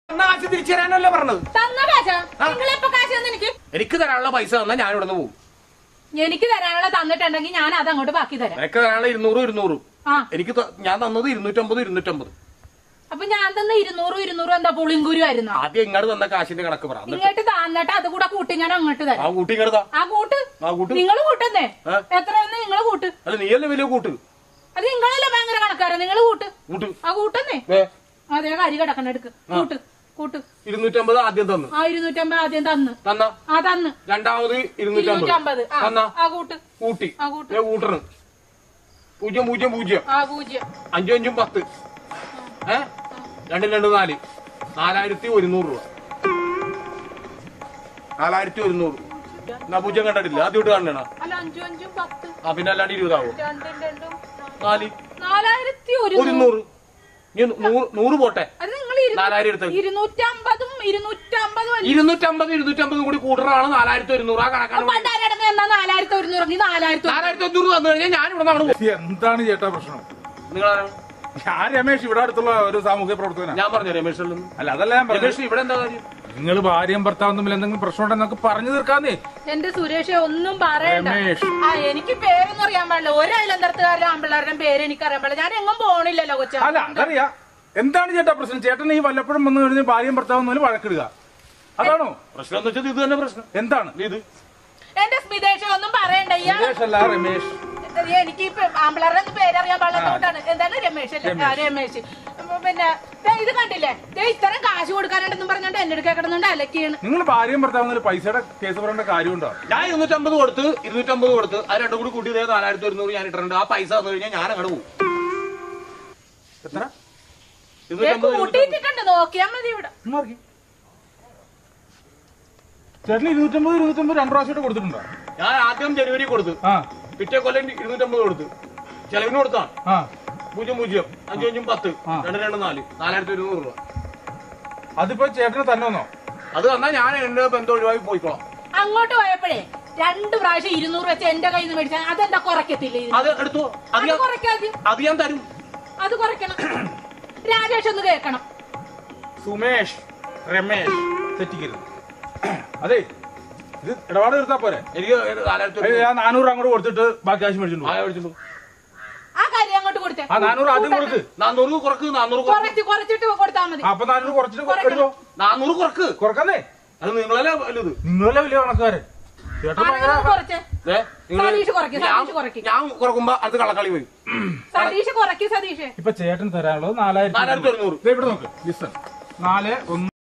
തന്ന കാശ് തിരിച്ചു തരാനല്ലേ പറഞ്ഞത് തന്ന കാശ നിങ്ങളെപ്പോ കാശ് തന്ന എനിക്ക് എനിക്ക് തരാനുള്ള പൈസ തന്നാൽ ഞാൻ ഇവിടെ നിന്ന് പോകും എനിക്ക് തരാനുള്ള തന്നിട്ടുണ്ടെങ്കിൽ ഞാൻ അത് അങ്ങോട്ട് ബാക്കി തരാം എനിക്ക് തരാനുള്ള ഇരുന്നൂറ് ഇരുന്നൂറ് ആ എനിക്ക് ത- ഞാൻ തന്നത് ഇരുന്നൂറ്റമ്പത് ഇരുന്നൂറ്റമ്പത് അപ്പൊ ഞാൻ തന്ന ഇരുന്നൂറും ഇരുന്നൂറും എന്താ പുളിങ്കുരു ആയിരുന്നു ആദ്യം ഇങ്ങോട്ട് തന്ന കാശിന്റെ കണക്ക് പറ എന്നിട്ട് ഇങ്ങോട്ട് തന്നിട്ട് അത് കൂടെ കൂട്ടി ഞാൻ അങ്ങോട്ട് ആ തരാം കൂട്ടി ഇങ്ങോട്ട് താ ആ കൂട്ട് ആ കൂട്ട് നിങ്ങൾ കൂട്ടുന്നേ ഏ? എത്രയെന്ന് നിങ്ങൾ കൂട്ട് അല്ല നീയല്ലേ വലിയ കൂട്ട് അത് നിങ്ങളല്ലേ ഭയങ്കര കണക്കാരൻ നിങ്ങൾ കൂട്ട് കൂട്ട് ആ കൂട്ടുന്നേ ഏ അതേ കരി കിടക്കണ എടുക്ക് കൂട്ട് കൂട്ട് ഇരുന്നൂറ്റമ്പത് ആദ്യം തന്നു ആ ഇരുന്നൂറ്റമ്പത് ആദ്യം തന്ന് തന്ന ആ തന്ന് രണ്ടാമത് ഇരുന്നൂറ്റമ്പത് ഇരുന്നൂറ്റമ്പത് ആ തന്ന ആ കൂട്ട് കൂട്ടി ആ കൂട്ട് ഏ കൂട്ടണ് പൂജ്യം പൂജ്യം പൂജ്യം ആ പൂജ്യം അഞ്ചും അഞ്ചും പത്ത് ഏ രണ്ടും രണ്ട് നാല് നാലായിരത്തി ഒരുന്നൂറ് രൂപ നാലായിരത്തി ഒരുന്നൂറ് എന്നാ പൂജ്യം കണ്ടിട്ടില്ല ആദ്യമായിട്ട് കാണണ അല്ല അഞ്ചും അഞ്ചും പത്ത് ആ പിന്നെ അല്ലാണ്ട് ഇരുപതാവോ രണ്ടും രണ്ടും നാല് നാലായിരത്തി ഒരു ഒരുന്നൂറ് ഇനി നൂറ് നൂറ് പോട്ടെ അത് നിങ്ങൾ നാലായിരം എടുത്ത് ഇരുന്നൂറ്റമ്പതും ഇരുന്നൂറ്റമ്പതും അല്ലേ ഇരുന്നൂറ്റമ്പത് ഇരുന്നൂറ്റമ്പത് കൂടി കൂട്ടറാണ് നാലായിരത്തി ഒരുന്നൂറ് ആ കണക്കാണ് പണ്ടാരടങ്ങ എന്നാ നാലായിരത്തി ഒരുന്നൂറെങ്കിൽ നാലായിരത്തി നാലായിരത്തി അഞ്ഞൂറ് തന്നു കഴിഞ്ഞാൽ ഞാൻ ഇവിടെ നിന്നാണ് എന്താണ് ചേട്ടാ പ്രശ്നം നിങ്ങളാരാണ് ഞാൻ രമേശ് ഇവിടെ അടുത്തുള്ള ഒരു സാമൂഹ്യ പ്രവർത്തകനാണ് ഞാൻ പറഞ്ഞു രമേഷിൽ നിന്ന് അല്ല അതല്ല ഞാൻ പറഞ്ഞത് രമേഷ് ഇവിടെ എന്താ കാര്യം നിങ്ങൾ ഭാര്യയും ഭർത്താവും തമ്മിൽ എന്തെങ്കിലും പ്രശ്നം ഉണ്ടെന്നൊക്കെ പറഞ്ഞു തീർക്കാന്നേ എന്റെ സുരേഷ് ഒന്നും പറയണ്ട രമേഷ്. ആ എനിക്ക് പേരൊന്നും അറിയാൻ പാടില്ല ഒരു അയലന്തരത്തുകാരുടെ ആമ്പിള്ളേരുടെ പേര് എനിക്ക് അറിയാൻ പാടില്ല ഞാൻ എങ്ങും പോണില്ലല്ലോ കൊച്ച അല്ല അതറിയാ എന്താണ് ചേട്ടാ പ്രശ്നം ചേട്ടൻ ഈ വല്ലപ്പോഴും വന്നു കഴിഞ്ഞ് ഭാര്യയും ഭർത്താവും തമ്മിൽ വഴക്കിടുക അതാണോ പ്രശ്നം എന്ന് വെച്ചാൽ ഇത് തന്നെ പ്രശ്നം എന്താണ് ഇത് എന്റെ സ്മിതേഷ ഒന്നും പറയണ്ട ഇയാൾ രമേഷ് അല്ല രമേഷ് എനിക്ക് ഇപ്പൊ ആമ്പിള്ളേരുടെ ഒന്നും പേരറിയാൻ പാടില്ലാത്തോണ്ടാണ് എന്താണ് രമേശ് അല്ലേ ആ, രമേശ് ഉം, പിന്നെ ദേ ഇത് കണ്ടില്ലേ ദേ ഇത്തരം കാശ് കൊടുക്കാനുണ്ടെന്നും പറഞ്ഞോണ്ട് എന്റെ അടുക്ക കിടന്നുണ്ട് അലക്കിയാണ് നിങ്ങൾ ഭാര്യയും ഭർത്താവും തമ്മിൽ പൈസയുടെ കേസ് പറയേണ്ട കാര്യമുണ്ടോ ഞാൻ ഇരുന്നൂറ്റമ്പത് കൊടുത്ത് ഇരുന്നൂറ്റമ്പത് കൊടുത്ത് അത് രണ്ടും കൂടി കൂട്ടി ഇതേ നാലായിരത്തി ഒരുന്നൂറ് ഞാൻ ഇട്ടിട്ടുണ്ട് ആ പൈസ തന്നു കഴിഞ്ഞാൽ ഞാൻ അങ്ങോട്ട് പോകും എത്ര ഇരുന്നൂറ്റമ്പത് ഇരുന്നൂറ്റമ്പത്. കൂട്ടിയിട്ടിട്ടുണ്ട് നോക്കിയാ മതി ഇവിടെ മാറി ചേട്ടന് ഇരുന്നൂറ്റമ്പത് ഇരുന്നൂറ്റമ്പത് രണ്ട് പ്രാവശ്യമായിട്ട് കൊടുത്തിട്ടുണ്ടോ ഞാൻ ആദ്യം ജനുവരി കൊടുത്തു ആ പിറ്റേ കൊല്ലം ഇരുന്നൂറ്റമ്പത് കൊടുത്തു ചെലവിന് കൊടുത്താണ് ആ പൂജ്യം പൂജ്യം അഞ്ചും അഞ്ചും പത്ത് ആ. രണ്ട് രണ്ട് നാല് നാലായിരത്തി ഒരുന്നൂറ് രൂപ അതിപ്പോ ചേട്ടന് തന്നെ വന്നോ അത് തന്നാൽ ഞാൻ എന്റെ ബന്ധം ഒഴിവാക്കി പോയിക്കോളാം അങ്ങോട്ട് പോയപ്പോഴേ രണ്ട് പ്രാവശ്യം ഇരുന്നൂറ് വെച്ച് എന്റെ കയ്യിൽ നിന്ന് മേടിച്ചാൽ അതെന്താ കുറയ്ക്കത്തില്ല ഇതിന്? അത് എടുത്തു അത് അത് ഞാൻ കുറയ്ക്കാതെ അത് ഞാൻ തരും അത് കുറയ്ക്കണം രാജേഷ് ഒന്ന് കേൾക്കണം സുമേഷ് രമേഷ് തെറ്റിക്കരുത് അതെ ഇത് ഇടപാട് തീർത്താ പോരെ എനിക്ക് നാലായിരത്തി ഏയ്, ഞാൻ നാനൂറ് അങ്ങോട്ട് കൊടുത്തിട്ട് ബാക്കി കാശ് മേടിച്ചിട്ടുണ്ട് ആയ മേടിച്ചിട്ടു ആ കാര്യം അങ്ങോട്ട് കൊടുത്തേ ആ നാനൂറ് ആദ്യം കൊടുക്ക് നാന്നൂറ് കുറക്ക് നാന്നൂറ് കുറക്ക് കുറച്ച് കുറച്ചിട്ട് കൊടുത്താൽ മതി ആ, അപ്പൊ നാനൂറ് കുറച്ചിട്ട് കൊ- എടുത്തോ നാന്നൂറ് കുറക്ക് കുറക്കന്നേ അത് നിങ്ങളല്ലേ വലുത് നിങ്ങളെ വലിയ കണക്കാരൻ ചേട്ടൻ ഭയങ്കര അതൊന്ന് കുറച്ച് ദേ, നിങ്ങള് സതീഷ് കുറയ്ക്ക്, ഞാൻ- സതീഷ് കുറയ്ക്ക്. ഞാൻ കുറക്കുമ്പോ അത് കള്ളക്കളി പോയി സതീഷ് കുറയ്ക്ക് സതീഷ് ഇപ്പൊ ചേട്ടൻ തരാനുള്ളത് നാലായിരത്തി നാലായിരത്തി ഒരുന്നൂറ് ദേ ഇവിടെ നോക്ക് ലിസൺ നാല് ഒന്ന്